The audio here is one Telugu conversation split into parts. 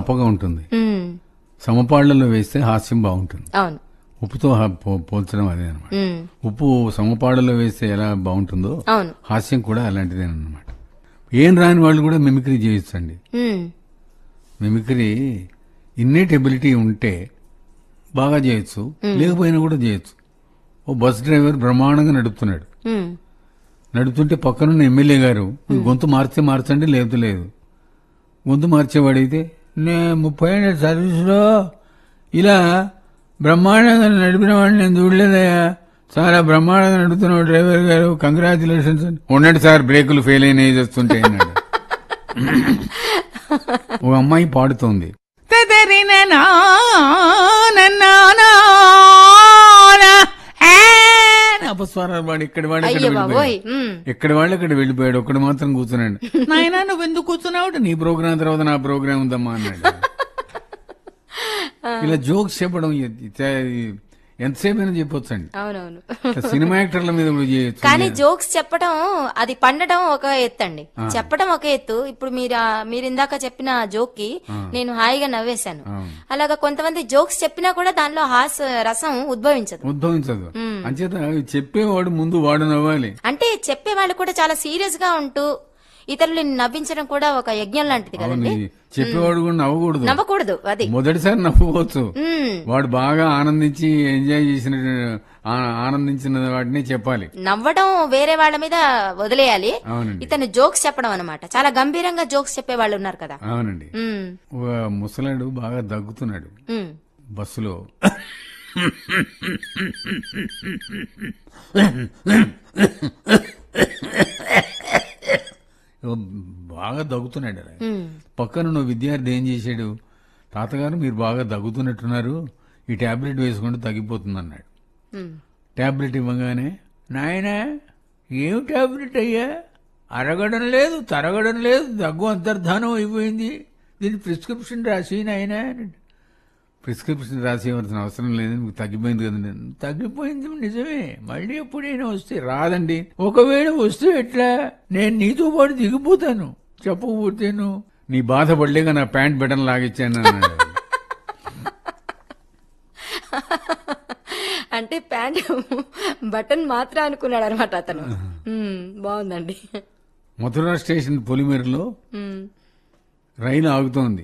చప్పగా ఉంటుంది ఉమ్, సమపాళ్లలో వేస్తే హాస్యం బాగుంటుంది అవును ఉప్పుతో హా- పో- పోల్చడం అదే అనమాట ఉమ్, ఉప్పు సమపాళ్లలో వేస్తే ఎలా బాగుంటుందో అవును హాస్యం కూడా అలాంటిదేనమాట ఏం రాని వాళ్ళు కూడా మిమిక్రీ చేయొచ్చండి ఉమ్, మిమిక్రీ ఇన్నేట్ ఎబిలిటీ ఉంటే బాగా చేయొచ్చు లేకపోయినా కూడా చేయొచ్చు ఓ బస్ డ్రైవర్ బ్రహ్మాండంగా నడుపుతున్నాడు ఉమ్, నడుపుతుంటే పక్కనున్న ఎమ్మెల్యే గారు గొంతు మార్చే మార్చండి లేకపోతే లేదు గొంతు మార్చేవాడైతే నే ముప్పై ఏళ్ళ సర్వీసులో ఇలా బ్రహ్మాండంగా నడిపిన వాడిని నేను చూడలేదయ్యా చాలా బ్రహ్మాండంగా నడుపుతున్నావు డ్రైవర్ గారు కంగ్రాచులేషన్స్ ఉండండి సార్ బ్రేకులు ఫెయిల్ అయినాయి చేస్తుంటే అన్నాడు ఒక అమ్మాయి పాడుతోంది తెదరిన నా నన్నా నా నా ఆ అని అపస్వరాలు పాడి ఇక్కడ వాడు ఇక్కడ అయ్యో వెళ్ళిపోయాడు. బాబోయ్ ఉమ్, ఎక్కడ వాళ్ళు అక్కడ వెళ్ళిపోయాడు ఒక్కడు మాత్రం కూర్చున్నాడు నాయన నువ్వు ఎందుకు కూర్చున్నావు నీ ప్రోగ్రాం తర్వాత నా ప్రోగ్రాం ఉందమ్మా అన్నాడు ఇలా జోక్స్ చెప్పడం ఎ- ఎ- ఎంతసేపు అయినా చెప్పొచ్చు అండి అవునవును సినిమా యాక్టర్ల మీద కూడా చేయొచ్చు కానీ జోక్స్ చెప్పడం అది పండడం ఒక ఎత్తు అండి చెప్పడం ఒక ఎత్తు ఇప్పుడు మీరు ఆ- మీరు ఇందాక చెప్పిన జోక్ కి నేను హాయిగా నవ్వేశాను అవును. అలాగా కొంతమంది జోక్స్ చెప్పినా కూడా దానిలో హాస్ రసం ఉద్భవించదు ఉద్భవించదు అంచేత చెప్పేవాడు ముందు వాడు నవ్వాలి అంటే చెప్పే వాళ్ళు కూడా చాలా సీరియస్ గా ఉంటూ ఇతరులని నవ్వించడం కూడా ఒక యజ్ఞం లాంటిది అవును కదండి చెప్పేవాడు కూడా నవ్వకూడదు నవ్వకూడదు అది మొదటిసారి నవ్వుకోవచ్చు ఉమ్, వాడు బాగా ఆనందించి ఎంజాయ్ చేసిన ఆ- ఆనందించిన వాటిని చెప్పాలి నవ్వడం వేరే వాళ్ళ మీద వదిలేయాలి అవునండి ఇతను జోక్స్ చెప్పడం అనమాట చాలా గంభీరంగా జోక్స్ చెప్పే వాళ్ళు ఉన్నారు కదా అవునండి ఉమ్, ఒక ముసలాడు బాగా దగ్గుతున్నాడు ఉమ్, బస్సులో బాగా దగ్గుతున్నాడు ఆయన. ఉమ్, పక్కన ఉన్న విద్యార్థి ఏం చేశాడు తాతగారు మీరు బాగా దగ్గుతున్నట్టున్నారు ఈ టాబ్లెట్ వేసుకుంటే తగ్గిపోతుంది అన్నాడు ఉమ్. టాబ్లెట్ ఇవ్వగానే నాయనా ఏం టాబ్లెట్ అయ్యా అరగడం లేదు తరగడం లేదు దగ్గు అంతర్ధానం అయిపోయింది దీని ప్రిస్క్రిప్షన్ రాసి నాయనా అన్నాడు. ప్రిస్క్రిప్షన్ రాసి ఇవ్వాల్సిన అవసరం లేదు మీకు తగ్గిపోయింది కదండి తగ్గిపోయింది నిజమే మళ్ళీ ఎప్పుడైనా వస్తే రాదండి ఒకవేళ వస్తే ఎట్లా నేను నీతో పాటు దిగిపోతాను చెప్పకపోతేను నీ బాధపడలేక నా ప్యాంట్ బటన్ లాగిచ్చాను అన్నాడు అంటే ప్యాంట్ బటన్ మాత్రం అనుకున్నాడు అనమాట అతను ఉమ్, బాగుందండి మథురా స్టేషన్ పొలిమేరలో ఉమ్, రైలు ఆగుతోంది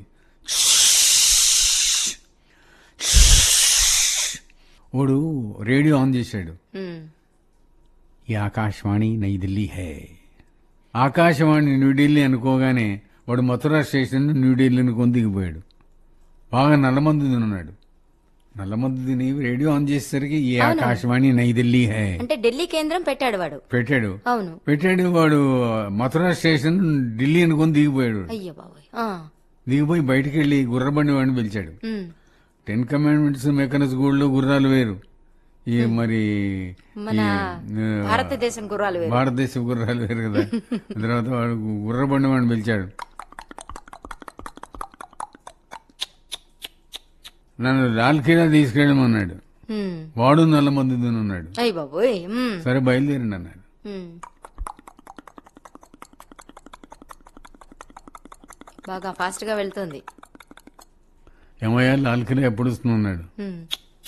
వాడు రేడియో ఆన్ చేశాడు ఉమ్, ఈ ఆకాశవాణి నై ఢిల్లీ హే ఆకాశవాణి న్యూఢిల్లీ అనుకోగానే వాడు మథురా స్టేషన్ న్యూఢిల్లీ అనుకొని దిగిపోయాడు బాగా నల్లమందు తిన్నాడు నల్లమందు తిని రేడియో ఆన్ చేసేసరికి ఈ ఆకాశవాణి నై ఢిల్లీ హే అంటే ఢిల్లీ కేంద్రం పెట్టాడు వాడు పెట్టాడు అవును పెట్టాడు వాడు మథురా స్టేషన్ ఢిల్లీ అనుకొని దిగిపోయాడు అయ్యో బాబోయ్ ఆ, దిగిపోయి బయటికి వెళ్ళి గుర్రబండి వాడిని పిలిచాడు ఉమ్, టెన్ కమాండ్మెంట్స్ మెకానిక్స్ గూళ్ళో గుర్రాలు వేరు ఈ మరి మన ఈ, ఆ, భారతదేశం గుర్రాలు వేరు భారతదేశ గుర్రాలు వేరు కదా తర్వాత వాడు గుర్రబండి వాడిని పిలిచాడు నన్ను లాల్ కిలా తీసుకెళ్ళమన్నాడు ఉమ్, వాడు నల్ల మందు ఉన్నాడు అయ్య బాబోయ్ ఉమ్, సరే బయలుదేరండి అన్నాడు ఉమ్. బాగా ఫాస్ట్ గా వెళ్తుంది ఏమయ్యా లాల్ కిలా ఎప్పుడు వస్తున్నాడు ఉమ్,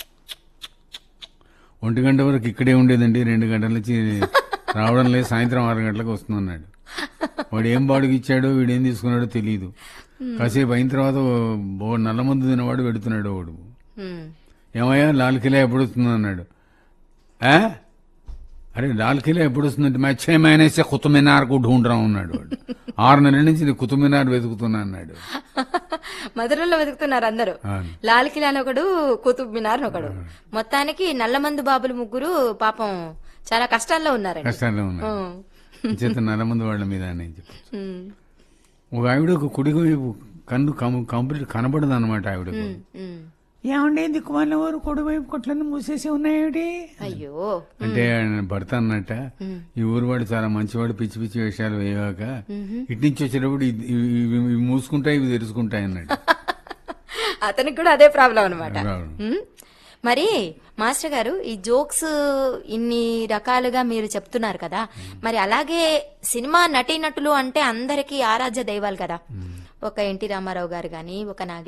ఒంటి గంట వరకు ఇక్కడే ఉండేదండి రెండు గంటల నుంచి రావడం లేదు సాయంత్రం ఆరు గంటలకు వస్తుందన్నాడు వాడు ఏం బాడుగు ఇచ్చాడో వీడేం తీసుకున్నాడో తెలియదు కాసేపు అయిన తర్వాత ఓ- ఓ నల్ల మందు తినవాడు పెడుతున్నాడు వాడు ఉమ్. ఏమయ్యా లాల్ కిలా ఎప్పుడు వస్తుంది అన్నాడు ఆ? అరే లాల్ కిలా ఎప్పుడు వస్తుందంటే मैं छह महीने से कुतुब मीनार को ढूंढ रहा हूं అన్నాడు వాడు ఆరు నెలల నుంచి నేను కుతుబ్ మినార్ వెతుకుతున్నా అన్నాడు మధురలో వెతుకుతున్నారు అందరూ అవును. లాల్ కిలాన్ ఒకడు కుతుబ్ మినార్ ఒకడు మొత్తానికి నల్లమందు బాబులు ముగ్గురు పాపం చాలా కష్టాల్లో ఉన్నారండి కష్టాల్లో ఉన్నాడు ఉమ్, చేత నల్ల మందు వాళ్ళ మీద అని చెప్పి ఉమ్, ఒక ఆవిడ ఒక కుడికి వైపు కన్ను కం- కంప్లీట్ కనబడదు అనమాట ఆవిడకు ఉమ్. ఏమండి దిక్కుమాల వారు కొడు వైపు కొట్లను మూసేసి ఉన్నాయేమిటి అయ్యో అంటే ఆయన భర్త అన్నట్ట ఈ ఊరు వాడు చాలా మంచివాడు పిచ్చి పిచ్చి వేషాలు వేయగాక ఇటు నుంచి వచ్చేటప్పుడు ఇది- ఇవి ఇవి- ఇవి మూసుకుంటాయి ఇవి తెరుచుకుంటాయి అన్నాడు అతనికి కూడా అదే ప్రాబ్లం అనమాట ప్రాబ్లం. మరి మాస్టర్ గారు ఈ జోక్స్ ఇన్ని రకాలుగా మీరు చెప్తున్నారు కదా మరి అలాగే సినిమా నటీనటులు అంటే అందరికీ ఆరాధ్య దైవాలు కదా ఒక ఎన్టీ రామారావు గారు గాని ఒక నాగ